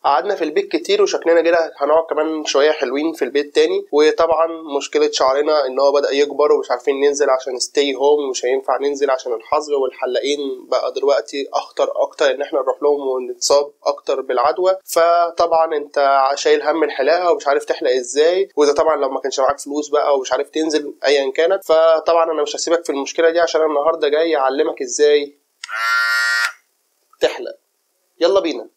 قعدنا في البيت كتير وشكلنا كده هنقعد كمان شويه حلوين في البيت تاني وطبعا مشكله شعرنا ان هو بدا يكبر ومش عارفين ننزل عشان ستي هوم مش هينفع ننزل عشان الحظر والحلاقين بقى دلوقتي اخطر اكتر ان احنا نروح لهم ونتصاب اكتر بالعدوى فطبعا انت شايل هم الحلاقه ومش عارف تحلق ازاي واذا طبعا لو ما كانش معاك فلوس بقى ومش عارف تنزل ايا كانت فطبعا انا مش هسيبك في المشكله دي عشان أنا النهارده جاي اعلمك ازاي تحلق يلا بينا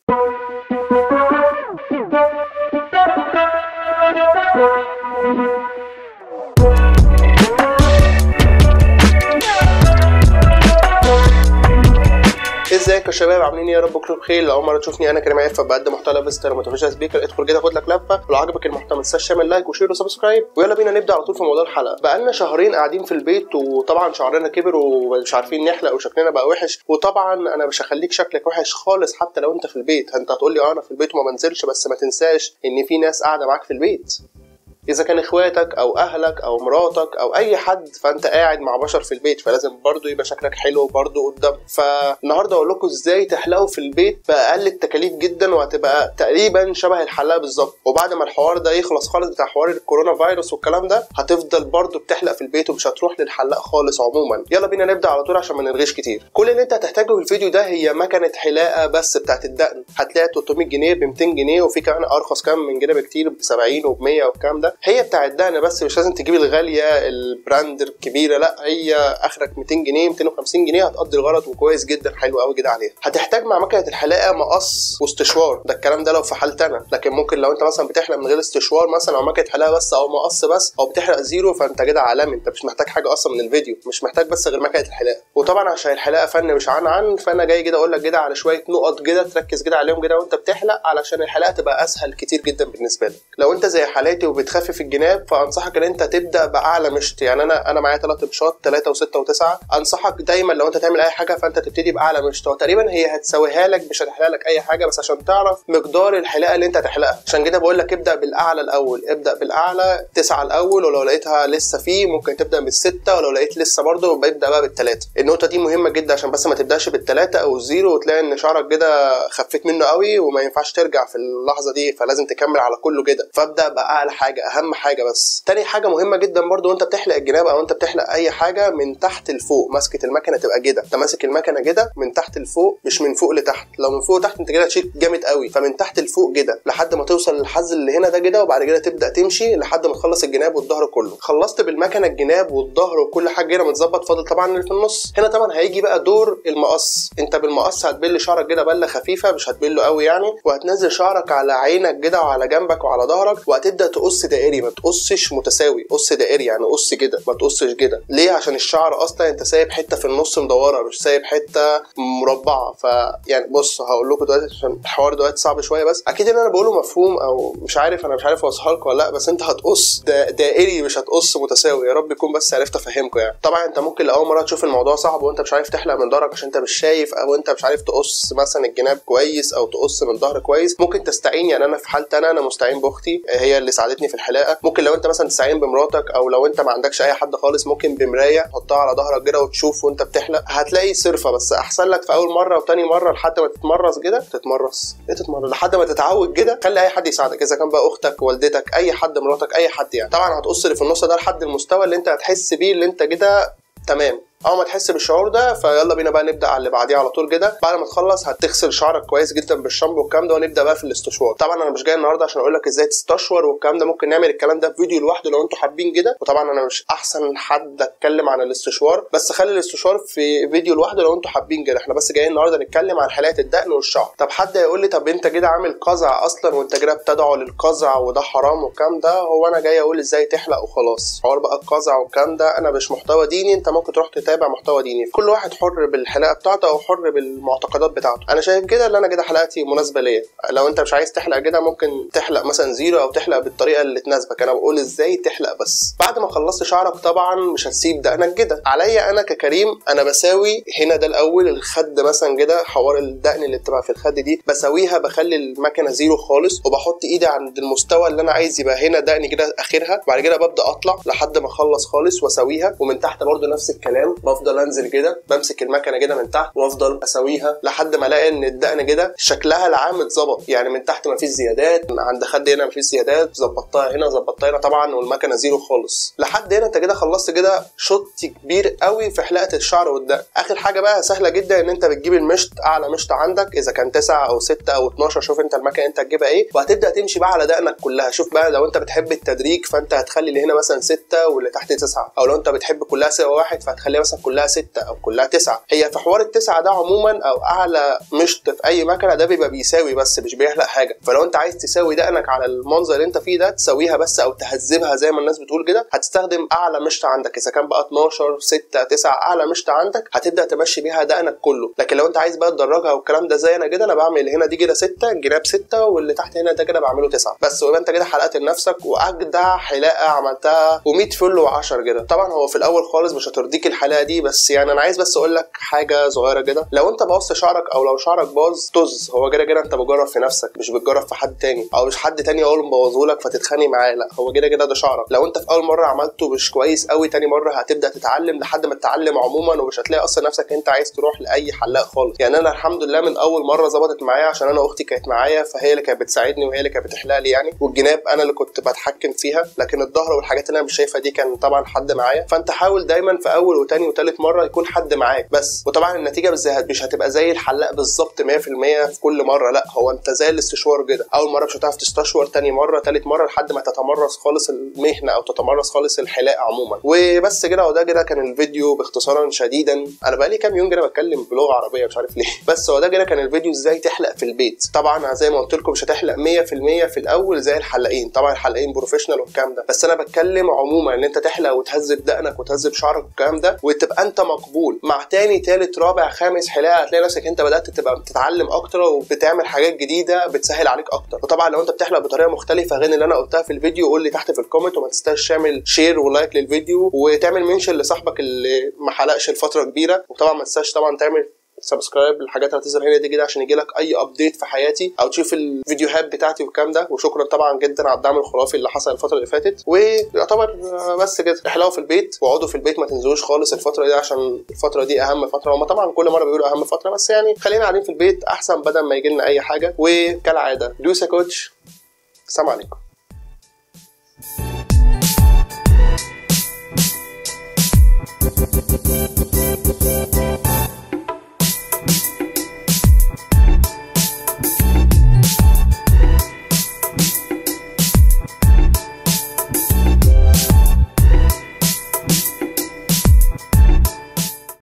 ازيك يا شباب عاملين ايه يا رب كله بخير لو اول مره تشوفني انا كريم عفه بقدم محتوى لايف ستايل موتيفيشن سبيكر ادخل كده خد لك لفه ولو عجبك المحتوى ما تنساش تعمل لايك وشير وسبسكرايب ويلا بينا نبدا على طول في موضوع الحلقه بقالنا شهرين قاعدين في البيت وطبعا شعرنا كبر ومش عارفين نحلق وشكلنا بقى وحش وطبعا انا مش هخليك شكلك وحش خالص حتى لو انت في البيت انت هتقول لي اه انا في البيت وما بنزلش بس ما تنساش ان في ناس قاعده معاك في البيت اذا كان اخواتك او اهلك او مراتك او اي حد فانت قاعد مع بشر في البيت فلازم برضو يبقى شكلك حلو برضو قدام فالنهارده اقول لكم ازاي تحلقوا في البيت باقل التكاليف جدا وهتبقى تقريبا شبه الحلاقه بالظبط وبعد ما الحوار ده يخلص خالص بتاع حوار الكورونا فيروس والكلام ده هتفضل برضو بتحلق في البيت ومش هتروح للحلاق خالص عموما يلا بينا نبدا على طول عشان ما نرغيش كتير كل اللي انت هتحتاجه في الفيديو ده هي مكنه حلاقه بس بتاعت الدقن هتلاقيها 300 جنيه ب 200 جنيه وفي كمان ارخص كمان من كده بكتير ب 70 وب 100 والكلام ده هي بتاع الدقن بس مش لازم تجيب الغاليه البراند الكبيره لا هي اخرك 200 جنيه 250 جنيه هتقضي الغرض وكويس جدا حلو قوي كده عليها هتحتاج مع مكنه الحلاقه مقص واستشوار ده الكلام ده لو في حالتي انا لكن ممكن لو انت مثلا بتحلق من غير استشوار مثلا او مكنه حلاقه بس او مقص بس او بتحلق زيرو فانت كده عالمي انت مش محتاج حاجه اصلا من الفيديو مش محتاج بس غير مكنه الحلاقه وطبعا عشان الحلاقه فن مش عن عن فانا جاي كده اقول لك كده على شويه نقط كده تركز كده عليهم كده وانت بتحلق علشان الحلاقه تبقى اسهل كتير جدا بالنسبه لك لو انت زي حالاتي وبتخفف الجناب فانصحك ان انت تبدا باعلى مشط يعني انا انا معايا ثلاث مشاط 3 و6 و9 انصحك دايما لو انت تعمل اي حاجه فانت تبتدي باعلى مشط وتقريبا هي هتسويها لك مش هتحلق لك اي حاجه بس عشان تعرف مقدار الحلاقه اللي انت هتحلقها عشان كده بقول لك ابدا بالاعلى الاول ابدا بالاعلى تسعه الاول ولو لقيتها لسه فيه ممكن تبدا بالسته ولو لقيت لسه برضه ببدا بقى بالثلاثه النقطه دي مهمه جدا عشان بس ما تبداش بالثلاثه او الزيرو وتلاقي ان شعرك كده خفيت منه قوي وما ينفعش ترجع في اللحظه دي فلازم تكمل على كله كده فابدا باعلى حاجه اهم حاجه بس تاني حاجه مهمه جدا برضو وانت بتحلق الجناب او انت بتحلق اي حاجه من تحت لفوق ماسكه المكنه تبقى كده انت ماسك المكنه كده من تحت لفوق مش من فوق لتحت لو من فوق لتحت انت كده هتشيل جامد قوي فمن تحت لفوق كده لحد ما توصل للحز اللي هنا ده كده وبعد كده تبدا تمشي لحد ما تخلص الجناب والظهر كله خلصت بالمكنه الجناب والظهر وكل حاجه هنا متظبط فاضل طبعا اللي في النص هنا طبعا هيجي بقى دور المقص انت بالمقص هتبل شعرك كده بله خفيفه مش هتبله قوي يعني وهتنزل شعرك على عينك كده وعلى جنبك وعلى ظهرك وهتبدا تقص دائري ما تقصش متساوي قص دائري يعني قص كده ما تقصش كده ليه عشان الشعر اصلا انت سايب حته في النص مدوره مش سايب حته مربعه فيعني بص هقول لكم دلوقتي عشان الحوار دلوقتي صعب شويه بس اكيد اللي انا بقوله مفهوم او مش عارف انا مش عارف اوصلها لكم ولا لا بس انت هتقص دا دائري مش هتقص متساوي يا رب يكون بس عرفت افهمكم يعني طبعا انت ممكن لاول مره تشوف الموضوع صعب وانت مش عارف تحلق من ظهرك عشان انت مش شايف او انت مش عارف تقص مثلا الجناب كويس او تقص من ظهر كويس ممكن تستعين يعني انا في حالتي انا انا مستعين باختي هي اللي ساعدتني في الحلاقه ممكن لو انت مثلا تستعين بمراتك او لو انت ما عندكش اي حد خالص ممكن بمرايه تحطها على ظهرك كده وتشوف وانت بتحلق هتلاقي صرفه بس احسن لك في اول مره وتاني مره لحد ما تتمرس كده تتمرس ايه تتمرس لحد ما تتعود كده خلي اي حد يساعدك اذا كان بقى اختك والدتك اي حد مراتك اي حد يعني طبعا هتقص اللي في النص ده لحد المستوى اللي انت هتحس بيه اللي انت كده تمام اول ما تحس بالشعور ده فيلا بينا بقى نبدا على اللي بعديه على طول كده بعد ما تخلص هتغسل شعرك كويس جدا بالشامبو والكلام ده ونبدا بقى في الاستشوار طبعا انا مش جاي النهارده عشان اقول لك ازاي تستشور والكلام ده ممكن نعمل الكلام ده في فيديو لوحده لو انتوا حابين كده وطبعا انا مش احسن حد اتكلم عن الاستشوار بس خلي الاستشوار في فيديو لوحده لو انتوا حابين كده احنا بس جايين النهارده نتكلم عن حالات الدقن والشعر طب حد هيقول لي طب انت كده عامل قزع اصلا وانت كده بتدعو للقزع وده حرام والكلام ده هو انا جاي اقول ازاي تحلق وخلاص حوار بقى القزع والكلام ده انا مش محتوى ديني انت ممكن تروح تتابع محتوى ديني كل واحد حر بالحلاقه بتاعته او حر بالمعتقدات بتاعته انا شايف كده اللي انا كده حلقتي مناسبه ليا لو انت مش عايز تحلق كده ممكن تحلق مثلا زيرو او تحلق بالطريقه اللي تناسبك انا بقول ازاي تحلق بس بعد ما خلصت شعرك طبعا مش هتسيب دقنك كده عليا انا ككريم انا بساوي هنا ده الاول الخد مثلا كده حوار الدقن اللي بتبقى في الخد دي بساويها بخلي المكنه زيرو خالص وبحط ايدي عند المستوى اللي انا عايز يبقى هنا دقني كده اخرها بعد كده ببدا اطلع لحد ما اخلص خالص واساويها ومن تحت برده نفس الكلام بفضل انزل كده بمسك المكنه كده من تحت وافضل اسويها لحد ما الاقي ان الدقن كده شكلها العام اتظبط يعني من تحت ما فيش زيادات عند خد هنا ما فيش زيادات ظبطتها هنا ظبطتها هنا طبعا والمكنه زيرو خالص لحد هنا انت كده خلصت كده شوط كبير قوي في حلقه الشعر والدقن اخر حاجه بقى سهله جدا ان انت بتجيب المشط اعلى مشط عندك اذا كان 9 او 6 او 12 شوف انت المكنه انت تجيبها ايه وهتبدا تمشي بقى على دقنك كلها شوف بقى لو انت بتحب التدريج فانت هتخلي اللي هنا مثلا 6 واللي تحت 9 او لو انت بتحب كلها سوا واحد فهتخليها مثلا كلها 6 او كلها 9 هي في حوار التسعه ده عموما او اعلى مشط في اي مكنه ده بيبقى بيساوي بس مش بيحلق حاجه فلو انت عايز تساوي دقنك على المنظر اللي انت فيه ده تسويها بس او تهذبها زي ما الناس بتقول كده هتستخدم اعلى مشط عندك اذا كان بقى 12 6 9 اعلى مشط عندك هتبدا تمشي بيها دقنك كله لكن لو انت عايز بقى تدرجها والكلام ده زي انا كده انا بعمل هنا دي كده 6 الجناب 6 واللي تحت هنا ده كده بعمله 9 بس ويبقى انت كده حلقت لنفسك واجدع حلاقه عملتها و100 فل و10 كده طبعا هو في الاول خالص مش هترضيك الحلاقه دي بس يعني انا عايز بس اقول لك حاجه صغيره كده لو انت بوظت شعرك او لو شعرك باظ طز هو كده كده انت بتجرب في نفسك مش بتجرب في حد تاني او مش حد تاني هو اللي مبوظه لك فتتخانق معاه لا هو كده كده ده شعرك لو انت في اول مره عملته مش كويس قوي تاني مره هتبدا تتعلم لحد ما تتعلم عموما ومش هتلاقي اصلا نفسك انت عايز تروح لاي حلاق خالص يعني انا الحمد لله من اول مره ظبطت معايا عشان انا اختي كانت معايا فهي اللي كانت بتساعدني وهي اللي كانت بتحلق لي يعني والجناب انا اللي كنت بتحكم فيها لكن الظهر والحاجات اللي انا مش شايفها دي كان طبعا حد معايا فانت حاول دايما في اول وتاني وتالت مره يكون حد معاك بس وطبعا النتيجه بالذات مش هتبقى زي الحلاق بالظبط 100% في كل مره لا هو انت زي الاستشوار كده اول مره مش هتعرف تستشور تاني مره تالت مره لحد ما تتمرس خالص المهنه او تتمرس خالص الحلاقه عموما وبس كده وده كده كان الفيديو باختصارا شديدا انا بقالي كام يوم كده بتكلم بلغه عربيه مش عارف ليه بس هو ده كده كان الفيديو ازاي تحلق في البيت طبعا زي ما قلت لكم مش هتحلق 100% في الاول زي الحلاقين طبعا الحلاقين بروفيشنال والكلام ده بس انا بتكلم عموما ان انت تحلق وتهذب دقنك وتهذب شعرك والكلام ده وتبقى انت مقبول مع تاني تالت رابع خامس حلاقه هتلاقي نفسك انت بدات تبقى بتتعلم اكتر وبتعمل حاجات جديده بتسهل عليك اكتر وطبعا لو انت بتحلق بطريقه مختلفه غير اللي انا قلتها في الفيديو قول لي تحت في الكومنت وما تنساش تعمل شير ولايك للفيديو وتعمل منشن لصاحبك اللي ما حلقش لفتره كبيره وطبعا ما تنساش طبعا تعمل سبسكرايب للحاجات اللي هتظهر هنا دي كده عشان يجيلك اي ابديت في حياتي او تشوف الفيديوهات بتاعتي والكلام ده وشكرا طبعا جدا على الدعم الخرافي اللي حصل الفتره اللي فاتت ويعتبر بس كده احلقوا في البيت واقعدوا في البيت ما تنزلوش خالص الفتره دي عشان الفتره دي اهم فتره هما طبعا كل مره بيقولوا اهم فتره بس يعني خلينا قاعدين في البيت احسن بدل ما يجي لنا اي حاجه وكالعاده دوس يا كوتش السلام عليكم